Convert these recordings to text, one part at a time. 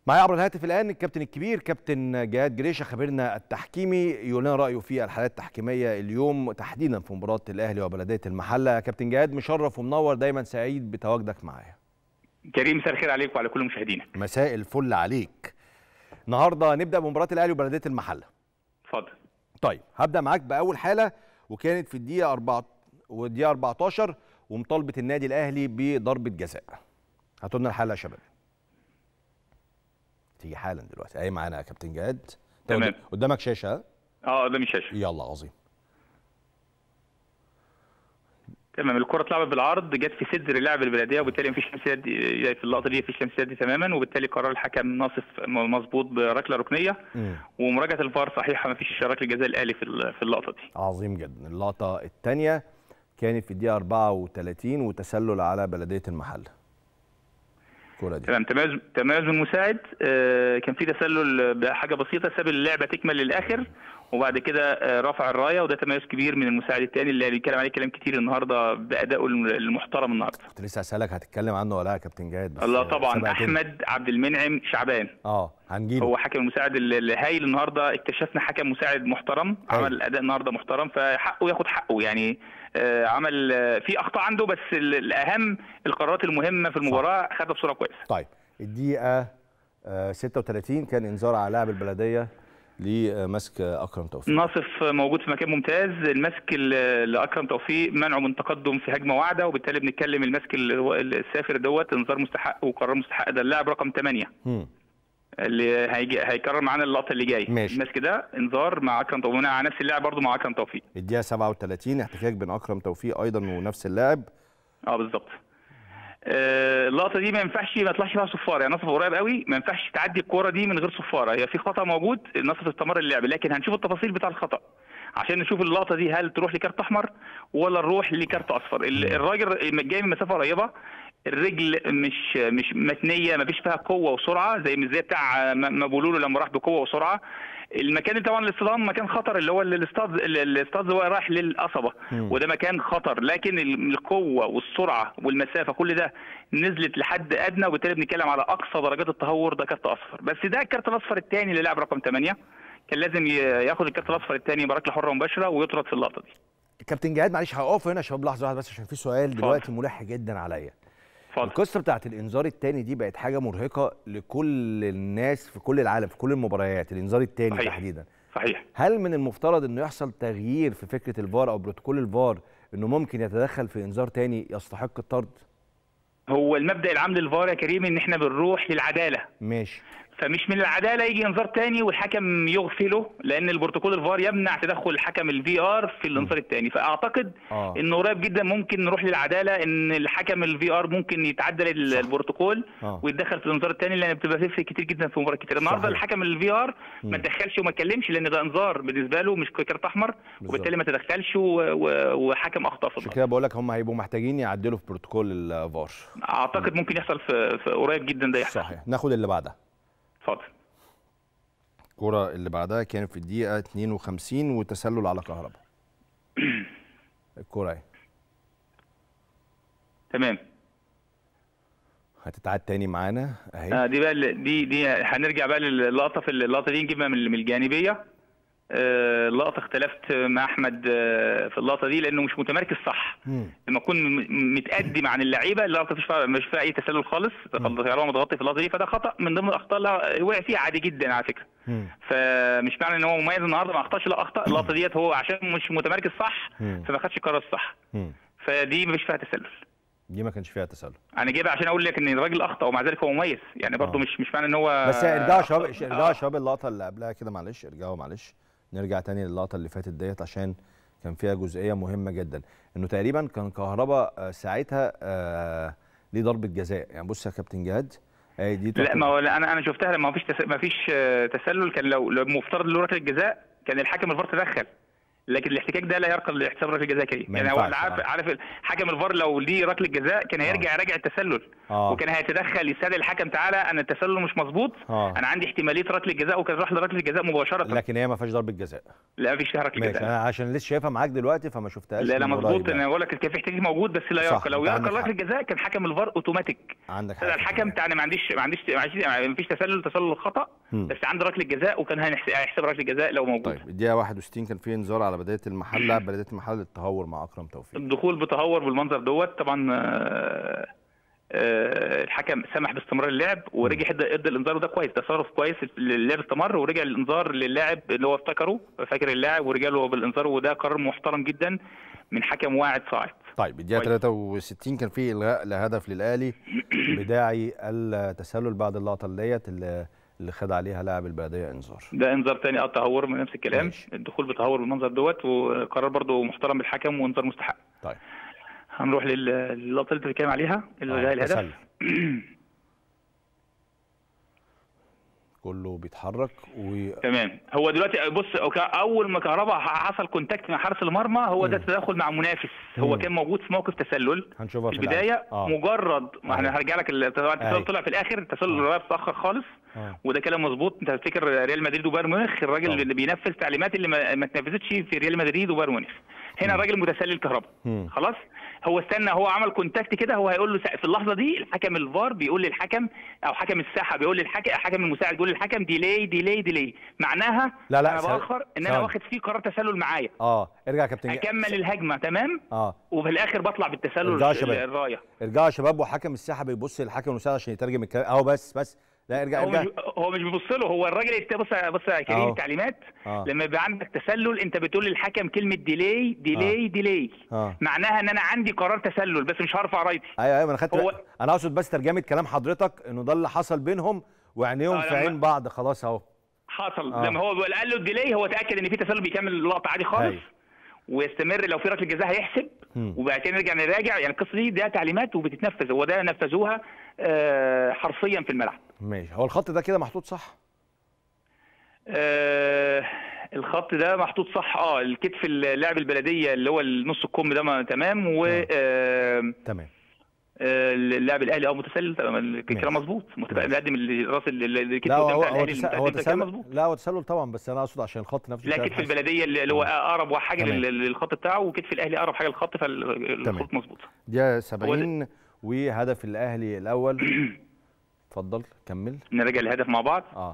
معايا عبر الهاتف الان الكابتن الكبير كابتن جهاد جريشه خبيرنا التحكيمي يقول لنا رايه في الحالات التحكيميه اليوم تحديدا في مباراه الاهلي وبلديه المحله كابتن جهاد مشرف ومنور دايما سعيد بتواجدك معايا كريم مساء الخير عليك وعلى كل مشاهدينا مساء الفل عليك النهارده نبدا بمباراه الاهلي وبلديه المحله اتفضل طيب هبدا معاك باول حاله وكانت في الدقيقه 4 والدقيقه 14 ومطالبه النادي الاهلي بضربه جزاء هاتوا لنا الحاله يا شباب تيجي حالا دلوقتي اهي معانا يا كابتن جهاد تمام. قدامك شاشه ها؟ اه قدام الشاشه يلا عظيم تمام الكره اتلعبت بالعرض جت في صدر لاعب البلديه وبالتالي مفيش شمسيه دي في اللقطه دي مفيش شمسيه دي تماما وبالتالي قرار الحكم ناصف مظبوط بركله ركنيه مم. ومراجعه الفار صحيحه مفيش ركله جزاء الاهلي في ال- في اللقطه دي عظيم جدا اللقطه الثانيه كانت في الدقيقه 34 وتسلل على بلديه المحله الكوره دي تمام تميز تميز من المساعد آه، كان في تسلل بحاجه بسيطه ساب اللعبه تكمل للاخر وبعد كده آه، رفع الرايه وده تميز كبير من المساعد الثاني اللي بيتكلم عليه كلام كتير النهارده بادائه المحترم النهارده كنت لسه اسالك هتتكلم عنه ولا لا يا كابتن جهاد بس الله طبعا سبقتني. احمد عبد المنعم شعبان اه هنجيله هو حكم المساعد الهايل النهارده اكتشفنا حكم مساعد محترم هايل. عمل اداء النهارده محترم فحقه ياخد حقه يعني آه، عمل آه، في اخطاء عنده بس ال- الاهم القرارات المهمه في المباراه خدها بصوره كويسه طيب الدقيقه آه 36 كان انذار على لاعب البلديه لمسك اكرم توفيق ناصف موجود في مكان ممتاز المسك ال- لاكرم توفيق منعه من تقدم في هجمه واعده وبالتالي بنتكلم المسك ال- هو السافر دوت انذار مستحق وقرار مستحق ده اللاعب رقم 8 مم. اللي هيجي هيكرر معانا اللقطه اللي جايه ماشي. المسك ده انذار مع اكرم توفيق مع نفس اللاعب برضه مع اكرم توفيق الدقيقه 37 احتكاك بين اكرم توفيق ايضا ونفس اللاعب اه بالظبط آه، اللقطه دي ما ينفعش ما يطلعش فيها صفاره يعني نصف قريب قوي ما ينفعش تعدي الكوره دي من غير صفاره هي في خطا موجود نصف استمر اللعب لكن هنشوف التفاصيل بتاع الخطا عشان نشوف اللقطه دي هل تروح لكارت احمر ولا نروح لكارت اصفر ال- الراجل جاي من مسافه قريبه الرجل مش مش متنيه ما فيش فيها قوه وسرعه زي مش زي بتاع ما ما بيقولوا له لما راح بقوه وسرعه المكان اللي طبعا الاصطدام مكان خطر اللي هو الاستاذ الاستاذ هو رايح للقصبه مم. وده مكان خطر لكن ال- القوه والسرعه والمسافه كل ده نزلت لحد ادنى وبالتالي بنتكلم على اقصى درجات التهور ده كارت اصفر بس ده الكارت الاصفر الثاني للاعب رقم 8 كان لازم ي- ياخد الكارت الاصفر الثاني بركله حره مباشره ويطرد في اللقطه دي كابتن جهاد معلش هقف هنا يا شباب لحظه واحده بس عشان في سؤال دلوقتي ملح جدا عليا اتفضل القصه بتاعت الانذار الثاني دي بقت حاجه مرهقه لكل الناس في كل العالم في كل المباريات الانذار الثاني صحيح. تحديدا صحيح هل من المفترض انه يحصل تغيير في فكره الفار او بروتوكول الفار انه ممكن يتدخل في انذار تاني يستحق الطرد هو المبدا العام للفار يا كريم ان احنا بنروح للعداله ماشي فمش من العداله يجي انذار تاني والحكم يغفله لان البروتوكول الفار يمنع تدخل الحكم الفي ار في الانذار الثاني فاعتقد اه انه قريب جدا ممكن نروح للعداله ان الحكم الفي ار ممكن يتعدل ال- صح. البروتوكول اه ويتدخل في الانذار الثاني لان بتبقى تفرق كتير جدا في مباريات كتير النهارده صحيح. الحكم الفي ار مم. ما تدخلش وما اتكلمش لان ده انذار بالنسبه له مش كارت احمر بالظبط. وبالتالي ما تدخلش و- و- وحكم اخطا في عشان النهار. كده بقول لك هم هيبقوا محتاجين يعدلوا في بروتوكول الفار اعتقد ممكن يحصل في, في قريب جدا ده يحصل صحيح ناخد اللي بعدها اتفضل الكرة اللي بعدها كانت في الدقيقة 52 وتسلل على كهرباء الكرة اهي تمام هتتعاد تاني معانا اهي آه دي بقى ال- دي دي هنرجع بقى للقطه في اللقطه دي نجيبها من من الجانبيه آه، اللقطه اختلفت مع احمد آه، في اللقطه دي لانه مش متمركز صح مم. لما اكون م- متقدم عن اللعيبه اللقطه مش فيها مش فيها اي تسلل خالص طيران متغطي في اللقطه دي فده خطا من ضمن الاخطاء اللي وقع فيها عادي جدا على فكره مم. فمش معنى ان هو مميز النهارده ما اخطاش لا اخطا اللقطه ديت هو عشان مش متمركز صح مم. فما خدش القرار الصح مم. فدي مش فيها تسلل دي ما كانش فيها تسلل انا جايبها عشان اقول لك ان الراجل اخطا ومع ذلك هو مميز يعني برضه آه. مش مش معنى ان هو بس ارجعوا شباب أخطأ. ارجعوا آه. شباب اللقطة اللي قبلها كده معلش ارجعوا معلش نرجع تاني للقطة اللي فاتت ديت عشان كان فيها جزئية مهمة جدا انه تقريبا كان كهربا آه، ساعتها آه، ليه ضربة جزاء يعني بص يا كابتن جهاد آه، دي لا تعتبر- ما هو لا، انا انا شفتها لما ما فيش تس... ما فيش آه، تسلل كان لو لو مفترض له ركله جزاء كان الحكم الفار تدخل لكن الاحتكاك ده لا يرقى لاحتساب ركله جزاء كريم ما يعني هو ينفعش، اللي عارف آه. عارف حكم الفار لو ليه ركله جزاء كان آه. هيرجع يراجع التسلل صح. وكان عارف حكم الفار لو ليه ركله جزاء كان هيرجع يراجع التسلل آه. وكان هيتدخل يستدعي الحكم تعالى انا التسلل مش مظبوط آه. انا عندي احتماليه ركله جزاء وكان راح لركله جزاء مباشره لكن هي ما فيهاش ضربه جزاء لا مفيش فيها ركله ماشي جزاء انا عشان لسه شايفها معاك دلوقتي فما شفتهاش لا لا من مظبوط قريب انا يعني. بقول لك كان في احتكاك موجود بس لا صح، يرقى لو أنت عندك يرقى حق. ركله جزاء كان حكم الفار اوتوماتيك عندك حق الحكم بتاعنا ما عنديش ما عنديش ما عنديش ما فيش تسلل تسلل خطا مم. بس عنده ركله جزاء وكان هنحس- هيحسب ركله جزاء لو موجود طيب الدقيقه 61 كان في انذار على بدايه المحل لاعب بدايه المحل للتهور مع اكرم توفيق الدخول بتهور بالمنظر دوت طبعا آه، آه، الحكم سمح باستمرار اللعب ورجع ادى ادى الانذار وده كويس ده تصرف كويس اللعب استمر ورجع الانذار للاعب اللي هو افتكره فاكر اللاعب ورجع له بالانذار وده قرار محترم جدا من حكم واعد صاعد طيب الدقيقه كويس. 63 كان في الغاء لهدف للاهلي بداعي التسلل بعد اللقطه ديت اللي اللي خد عليها لاعب البلديه انذار ده انذار تاني اه تهور من نفس الكلام ماشي. الدخول بتهور بالمنظر دوت وقرار برضه محترم بالحكم وانذار مستحق طيب هنروح لل- للقطه اللي انت بتتكلم عليها الغاء آه، الهدف تسلل. كله بيتحرك و تمام هو دلوقتي بص أو كا- اول ما كهربا ح- حصل كونتاكت مع حارس المرمى هو ده تدخل مع منافس هو مم. كان موجود في موقف تسلل هنشوفها في في البدايه الآخر. آه. مجرد ما احنا أيوة. هرجع لك ال- طبعاً التسلل أيوة. طلع في الاخر التسلل الرابع اتاخر خالص آه. وده كلام مظبوط انت تفتكر ريال مدريد وبايرن ميونخ الراجل طبعا. اللي بينفذ تعليمات اللي ما, ما اتنفذتش في ريال مدريد وبايرن ميونخ هنا الراجل متسلل كهربا مم. خلاص هو استنى هو عمل كونتاكت كده هو هيقول له سا- في اللحظه دي الحكم الفار بيقول للحكم او حكم الساحه بيقول للحكم الحكم المساعد بيقول للحكم ديلي ديلي ديلي معناها لا، لا، انا ثواني. باخر ان انا ثواني. واخد فيه قرار تسلل معايا اه ارجع يا كابتن اكمل الهجمه تمام اه وفي الاخر بطلع بالتسلل ارجعوا يا شباب. الرايه ارجعوا يا شباب وحكم الساحه بيبص للحكم المساعد عشان يترجم الكلام اهو بس بس لا ارجع هو ارجع مش هو مش بيبص له هو الراجل يت- بص بص يا كريم أهو. التعليمات آه. لما يبقى عندك تسلل انت بتقول للحكم كلمه ديلي ديلي ديلي آه. معناها ان انا عندي قرار تسلل بس مش هرفع رايتي ايوه ايوه ما انا خدت هو- بالي. انا اقصد بس ترجمه كلام حضرتك انه ده اللي حصل بينهم وعينيهم آه، في لما- عين بعض خلاص اهو حصل آه. لما هو بيقول- قال له الديلي هو اتاكد ان في تسلل بيكمل اللقطه عادي خالص أيوة. ويستمر لو في ركله جزاء هيحسب مم. وبعد كده نرجع نراجع يعني القصه دي ده تعليمات وبتتنفذ هو ده نفذوها آه، حرفيا في الملعب ماشي هو الخط ده كده محطوط صح آه، الخط ده محطوط صح اه الكتف اللاعب البلديه اللي هو النص الكم ده ما- تمام و آه، تمام آه، اللاعب الاهلي اه متسلل تمام، الكلام ماشي. مظبوط متبقى مقدم الراس ال- ال- الكتف لا هو قدام هو بتاع هو, الاهلي تس... هو المتقدم ده كلام تسلل مظبوط لا هو تسلل طبعا بس انا اقصد عشان الخط نفسه لا شايف كتف حاسس. البلديه اللي اللي هو اقرب حاجه تمام. لل- للخط بتاعه وكتف الاهلي اقرب حاجه للخط فالخط مظبوط دقيقه 70 وهدف الاهلي الاول اتفضل كمل نراجع الهدف مع بعض اه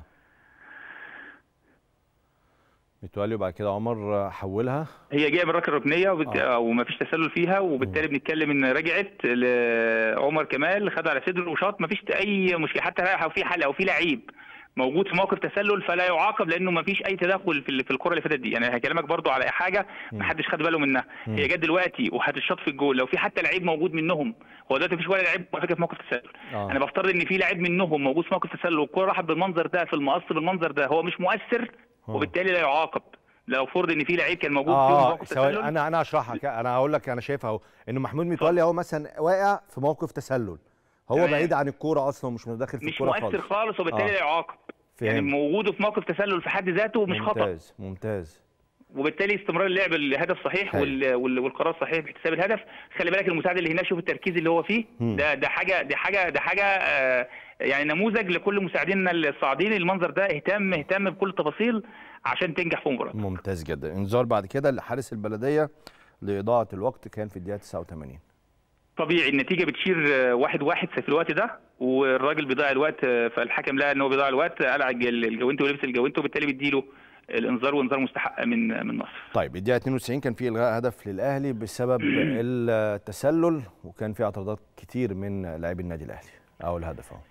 متولي وبعد كده عمر حولها هي جايه من ركله ركنيه وبت... آه. وما فيش تسلل فيها وبالتالي بنتكلم ان رجعت لعمر كمال خد على صدره وشاط ما فيش اي مشكله حتى لو في حل او في لعيب موجود في موقف تسلل فلا يعاقب لانه ما فيش اي تدخل في ال- في الكره اللي فاتت دي يعني هكلمك برضو على حاجه ما حدش خد باله منها مم. هي جت دلوقتي وهتتشاط في الجول لو في حتى لعيب موجود منهم هو دلوقتي مفيش ولا لعيب على فكره في موقف تسلل آه. انا بفترض ان في لعيب منهم موجود في موقف تسلل والكره راحت بالمنظر ده في المقص بالمنظر ده هو مش مؤثر آه. وبالتالي لا يعاقب لو فرض ان في لعيب كان موجود في اه موقف ثواني تسلل انا انا هشرحها ك- انا هقول لك انا شايفها اهو انه محمود متولي اهو مثلا واقع في موقف تسلل هو تمام. بعيد عن الكوره اصلا ومش متدخل في مش الكوره مؤثر خالص خالص وبالتالي آه. لا يعاقب يعني فهمت. وجوده في موقف تسلل في حد ذاته مش خطا ممتاز ممتاز وبالتالي استمرار اللعب الهدف صحيح حلو. وال... وال... والقرار صحيح باحتساب الهدف خلي بالك المساعد اللي هناك شوف التركيز اللي هو فيه مم. ده ده حاجه ده حاجه ده حاجه آه يعني نموذج لكل مساعدينا الصاعدين المنظر ده اهتم اهتم بكل التفاصيل عشان تنجح في المباراه ممتاز جدا انذار بعد كده لحارس البلديه لاضاعه الوقت كان في الدقيقه 89 طبيعي النتيجه بتشير آه، واحد واحد في الوقت ده والراجل بيضيع الوقت آه، فالحكم لقى ان هو بيضيع الوقت قلع الج- الجوينتو ولبس الجوينتو وبالتالي بيديله الانذار وانذار مستحق من من نصر طيب الدقيقه 92 كان في الغاء هدف للاهلي بسبب التسلل وكان في اعتراضات كتير من لاعبي النادي الاهلي اول هدف اهو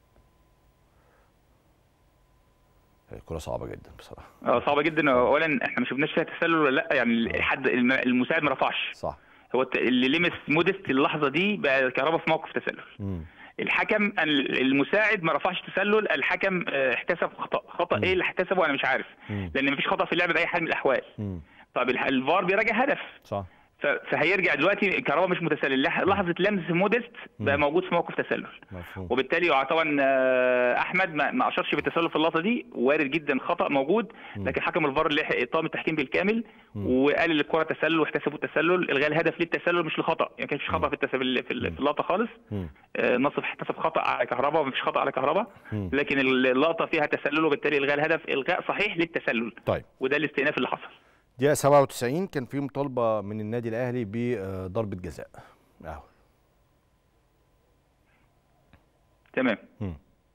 الكره صعبه جدا بصراحه اه صعبه جدا اولا احنا ما شفناش فيها تسلل ولا لا يعني حد الم- المساعد ما رفعش صح هو الت- اللي لمس مودست اللحظه دي بقى كهربا في موقف تسلل مم. الحكم ال- المساعد ما رفعش تسلل الحكم آه، احتسب خطا خطا ايه اللي احتسبه انا مش عارف مم. لان مفيش خطا في اللعبه باي حال من الاحوال مم. طب الح- الفار بيراجع هدف صح ف- فهيرجع دلوقتي كهربا مش متسلل لح- لحظه لمس موديست بقى مم. موجود في موقف تسلل مفهوم وبالتالي يع- طبعا آه، احمد ما ما اشارش بالتسلل في اللقطه دي وارد جدا خطا موجود مم. لكن حكم الفار لحق طاقم التحكيم بالكامل مم. وقال ان الكره تسلل واحتسبوا التسلل الغاء الهدف للتسلل مش لخطا يعني ما كانش خطا مم. في التسلل في ال- مم. في اللقطه خالص مم. آه، نصف احتسب خطا على كهربا ومفيش خطا على كهربا مم. لكن اللقطه فيها تسلل وبالتالي الغاء الهدف الغاء صحيح للتسلل طيب وده الاستئناف اللي حصل دقيقة 97 كان في مطالبة من النادي الأهلي بضربة جزاء أهو تمام مم.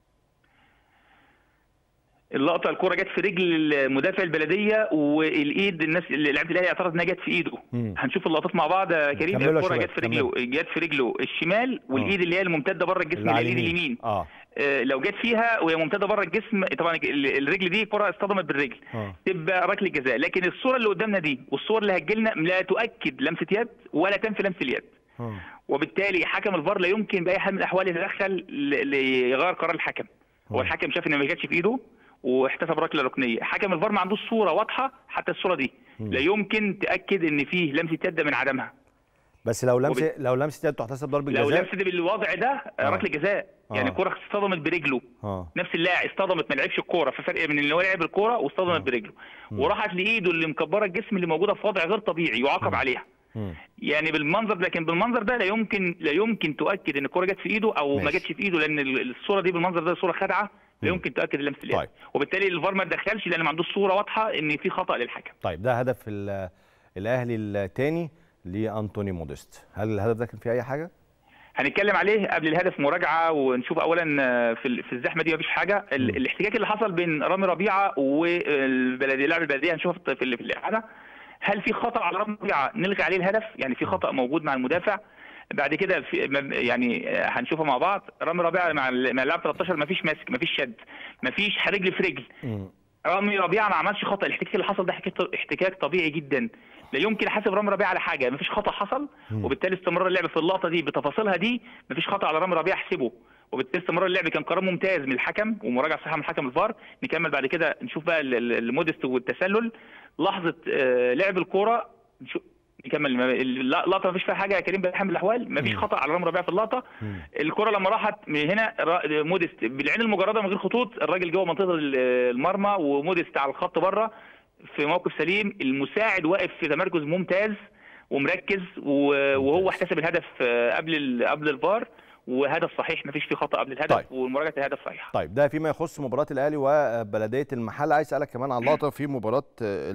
اللقطه الكره جت في رجل مدافع البلديه والايد الناس اللي لعيبه الاهلي اعترض انها جت في ايده مم. هنشوف اللقطات مع بعض يا كريم كملوا يا الكره شباب، جت في رجله جت في رجله الشمال والايد اللي هي الممتده بره الجسم اللي على الايد اليمين اه آه، لو جت فيها وهي ممتده بره الجسم طبعا ال- الرجل دي كره اصطدمت بالرجل اه تبقى ركله جزاء لكن الصوره اللي قدامنا دي والصور اللي هتجيلنا لا تؤكد لمسه يد ولا تنفي لمس اليد اه وبالتالي حكم الفار لا يمكن باي حال من الاحوال يتدخل ل- ليغير قرار الحكم هو مم. الحكم شاف ان ما جاتش في ايده واحتسب ركله ركنيه حكم الفار ما عندوش صوره واضحه حتى الصوره دي مم. لا يمكن تاكد ان فيه لمسه يد من عدمها بس لو لمس وبت- لو لمس يد تحتسب ضربة لو جزاء لمسه دي بالوضع ده آه. ركله جزاء يعني آه. الكره اصطدمت برجله اه نفس اللاعب اصطدمت ما لعبش الكوره في فرق من اللي هو لعب الكوره واصطدمت برجله مم. وراحت لايده اللي مكبره الجسم اللي موجوده في وضع غير طبيعي يعاقب مم. عليها مم. يعني بالمنظر لكن بالمنظر ده لا يمكن لا يمكن تؤكد ان الكره جت في ايده او ما ماشي. جاتش في ايده لان ال- الصوره دي بالمنظر ده صوره خادعه لا مم. يمكن تؤكد لمس اليد طيب. وبالتالي الفار ما تدخلش لان ما عندوش صوره واضحه ان في خطا للحكم طيب ده هدف ال- الاهلي الثاني لانتوني موديست هل الهدف ده كان فيه اي حاجه هنتكلم عليه قبل الهدف مراجعه ونشوف اولا آه، في ال- في الزحمه دي مفيش حاجه ال- مم. الاحتكاك اللي حصل بين رامي ربيعه والبلديه لاعب البلديه هنشوفها في في, ال- في الاعاده هل في خطا على رامي ربيعه نلغي عليه الهدف يعني في خطا موجود مع المدافع بعد كده في م- يعني آه، هنشوفها مع بعض رامي ربيعه مع ال- مع اللاعب 13 مفيش ماسك مفيش شد مفيش رجل في رجل مم. رامي ربيعه ما عملش خطا الاحتكاك اللي حصل ده احتكاك- احتكاك طبيعي جدا لا يمكن احاسب رامي ربيعه على حاجه مفيش خطا حصل مم. وبالتالي استمرار اللعب في اللقطه دي بتفاصيلها دي مفيش خطا على رامي ربيعه احسبه وبالتالي استمرار اللعب كان قرار ممتاز من الحكم ومراجعه صحيحه من حكم الفار نكمل بعد كده نشوف بقى ال- ال- المودست والتسلل لحظه آه، لعب الكوره نشوف نكمل ما- اللقطه مفيش فيها حاجه يا كريم بحال من الاحوال مفيش مم. خطا على رامي ربيعه في اللقطه مم. الكره لما راحت من هنا را- مودست بالعين المجرده من غير خطوط الراجل جوه منطقه ال- المرمى ومودست على الخط بره في موقف سليم المساعد واقف في تمركز ممتاز ومركز و- وهو احتسب الهدف آه، قبل ال- قبل الفار وهدف صحيح مفيش فيه خطا قبل الهدف طيب. ومراجعه الهدف صحيحه طيب ده فيما يخص مباراه الاهلي وبلديه المحل عايز اسالك كمان عن لقطه في مباراه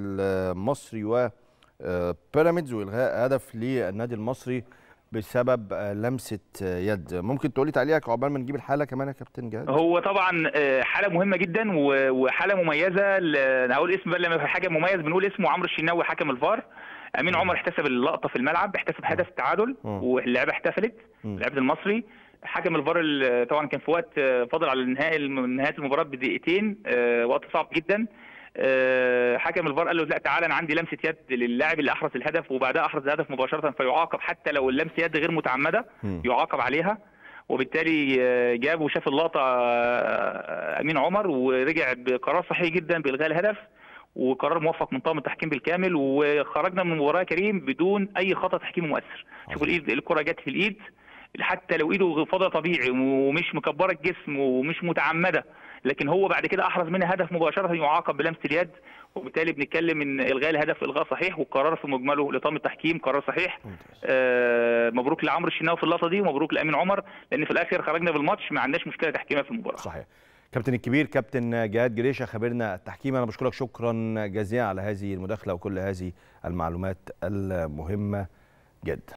المصري و بيراميدز والغاء هدف للنادي المصري بسبب لمسه يد ممكن تقولي تعليقك عقبال ما نجيب الحاله كمان يا كابتن جهاد هو طبعا آه، حاله مهمه جدا و- وحاله مميزه ل- انا هقول اسم بقى لما في حاجه مميز بنقول اسمه عمرو الشناوي حكم الفار امين عمر احتسب اللقطه في الملعب احتسب هدف تعادل مم. واللعيبه احتفلت مم. لعيبه المصري حكم الفار ال- طبعا كان في وقت آه، فاضل على نهايه الم- نهايه المباراه بدقيقتين آه، وقت صعب جدا آه، حكم الفار قال له لا تعالى انا عندي لمسه يد للاعب اللي احرز الهدف وبعدها احرز الهدف مباشره فيعاقب حتى لو اللمسه يد غير متعمده مم. يعاقب عليها وبالتالي آه، جاب وشاف اللقطه آه، امين عمر ورجع بقرار صحيح جدا بالغاء الهدف وقرار موفق من طاقم التحكيم بالكامل وخرجنا من المباراه يا كريم بدون اي خطا تحكيمي مؤثر شوف عظيم. الايد الكره جت في الايد حتى لو ايده فاضيه طبيعي ومش مكبره الجسم ومش متعمده لكن هو بعد كده احرز منها هدف مباشره يعاقب بلمسه اليد وبالتالي بنتكلم ان الغاء الهدف الغاء صحيح والقرار في مجمله لطاقم التحكيم قرار صحيح ممتاز. آه، مبروك لعمرو الشناوي في اللقطه دي ومبروك لامين عمر لان في الاخر خرجنا بالماتش ما عندناش مشكله تحكيميه في المباراه صحيح كابتن الكبير كابتن جهاد جريشه خبيرنا التحكيم انا بشكرك شكرا جزيلا على هذه المداخله وكل هذه المعلومات المهمه جدا